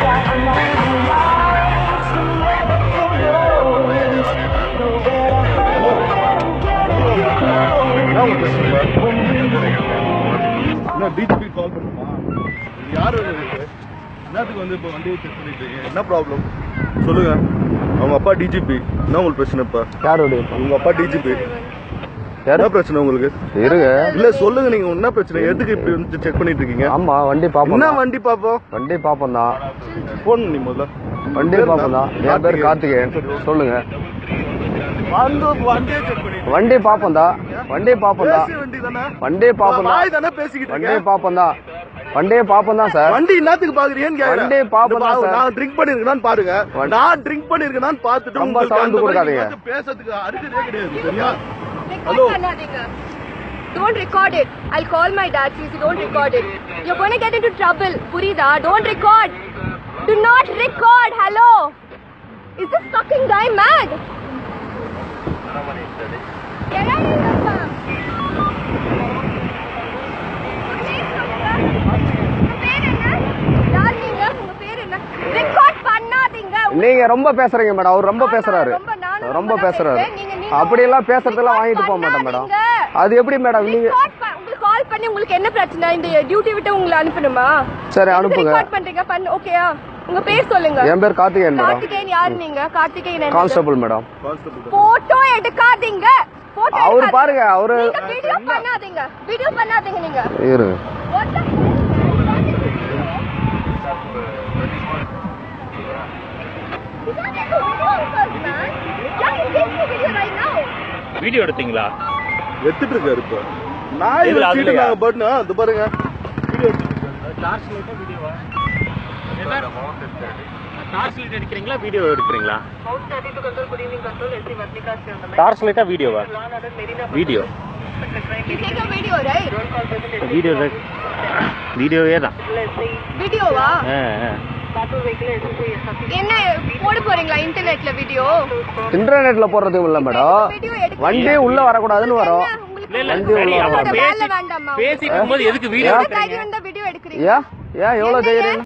என்ன உங்க பிரச்சனை என்ன டிஜிபி கால் பண்ணுமா யாரு இருக்கு என்னத்துக்கு வந்து இப்போ வண்டியை செக் பண்ணிட்டு இருக்கீங்க என்ன ப்ராப்ளம் சொல்லுங்க அவங்க அப்பா டிஜிபி என்ன உங்களுக்கு பிரச்சனை இப்ப யாருடைய உங்க அப்பா டிஜிபி யாரு என்ன பிரச்சனை உங்களுக்கு இருங்க இல்ல சொல்லுங்க நீங்க என்ன பிரச்சனை எதுக்கு இப்படி வந்து செக் பண்ணிட்டு இருக்கீங்க ஆமா வண்டி பாப்போம் என்ன தான். வண்டி பாப்போம் வண்டி பாப்போம் தான் போன் நீ முதல்ல வண்டி பாப்போம் தான் என் பேர் கார்த்திகேயன் சொல்லுங்க வந்து வண்டியை செக் பண்ணிட்டு வண்டி பாப்போம் தான் வண்டி பாப்போம் தான் பேச வண்டி தானே வண்டி பாப்போம் வாய் தான் தானே பேசிக்கிட்டு வண்டி இருக்கேன் பாப்போம் தான் வண்டியை பாப்போம் தான் சார் வண்டி என்னத்துக்கு பாக்குறீங்கன்னு கேக்குறேன். வண்டி பாப்போம் இந்த தான் பா- சார். நான் ட்ரிங்க் பண்ணிருக்கேன்னு பாருங்க வண்டி- நான் ட்ரிங்க் பண்ணிருக்கேன்னு பார்த்துட்டு ரொம்ப உங்களுக்கு sound அந்த மாதிரி கொடுக்காதீங்க. நீங்க வந்து பேசுறதுக்கு அருகதே கிடையாது சரியா Record Hello. பண்ணாதீங்க. Don't record it. I'll call my dad, please. Don't record it. You're going to get into trouble. புரியுதா? Don't record. Do not record. Hello. Is this fucking guy mad? Get out of here, ma'am. உங்க பேர் என்ன? யார் நீங்க? உங்க பேர் என்ன? Record பண்ணாதீங்க. நீங்க ரொம்ப பேசுறீங்க மேடம் அவர் ரொம்ப ஆமா, பேசுறாரு ரொம்ப நானும் ரொம்ப ரொம்ப பேசுறாரு பேசுறேன். நீங்க- நீங்க- அப்படியெல்லாம் பேசுறதெல்லாம் record வாங்கிட்டு போக மாட்டேன் மேடம் பண்ணாதீங்க. அது எப்படி மேடம் நீங்க Record ப- உங்களுக்கு கால் பண்ணி உங்களுக்கு என்ன பிரச்சனை இந்த டியூட்டி விட்டு உங்களை அனுப்பணுமா சரி அனுப்புங்க ரெக்கார்ட் பண்றீங்க பண்ணு ஓகேயா உங்க பேர் சொல்லுங்க என் பேர் கார்த்திகேயன் மேடம் கார்த்திகேயன் யாரு நீங்க Karthikeyan constable madam constable photo எடுக்காதீங்க போட்டோ அவரு பாருங்க, அவரு- நீங்க வீடியோ பண்ணாதீங்க வீடியோ பண்ணாதீங்க நீங்க இருங்க What the hell? You can't take a video of us, man. Yeah, you take a video right now. Video எடுத்தீங்களா எடுத்துட்டு இருக்காரு இப்ப நான் இதுல இதுல அதுலயா? நாங்க பட்னா அது பாருங்க வீடியோ டார்ச் லைட்டா வீடியோவா டார்ச் லைட் எடுக்கிறீங்களா வீடியோ எடுக்கிறீங்களா டார்ச் லைட்டா வீடியோவா video You take a video, right? Video வீடியோவே தான் வீடியோவா ஆ, ஆ. என்ன போட போறீங்களா இன்டர்நெட்ல வீடியோ இன்டர்நெட்ல போடுறதும் இல்ல மேடம் வீடியோ எடுக்க வண்டி உள்ள வரக்கூடாதுன்னு வரும் இல்ல இல்ல வண்டி சரி, உள்ள அப்ப வரும். வேலை பேசி வேண்டாமா பேசிட்டு இருக்கும்போது எதுக்கு வீடியோ என்ன எடுக்கிறீங்க தைரியம் இருந்தா வீடியோ எடுக்கிறீங்க ஏன் ஏன் எவ்வளவு என்ன தைரியம்